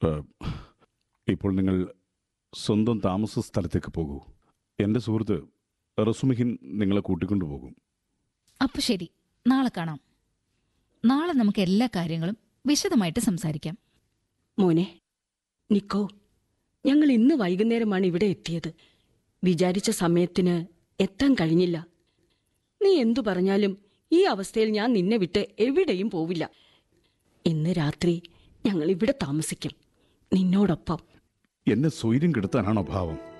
ഏഹ്, ഇപ്പോൾ നിങ്ങൾ സ്വന്തം താമസ സ്ഥലത്തേക്ക് പോകൂ എൻ്റെ സുഹൃത്ത് റസുമിഹിൻ നിങ്ങളെ കൂട്ടിക്കൊണ്ടുപോകും അപ്പൊ ശരി നാളെ കാണാം നാളെ നമുക്ക് എല്ലാ കാര്യങ്ങളും വിശദമായിട്ട് സംസാരിക്കാം മോനെ നിക്കോ ഞങ്ങൾ ഇന്ന് വൈകുന്നേരമാണ് ഇവിടെ എത്തിയത് വിചാരിച്ച സമയത്തിന് എത്താൻ കഴിഞ്ഞില്ല നീ എന്തു പറഞ്ഞാലും ഈ അവസ്ഥയിൽ ഞാൻ നിന്നെ വിട്ട് എവിടെയും പോവില്ല ഇന്ന് രാത്രി ഞങ്ങൾ ഇവിടെ താമസിക്കും നിന്നോടൊപ്പം എന്നെ സ്വൈര്യം കെടുത്താനാണോ ഭാവം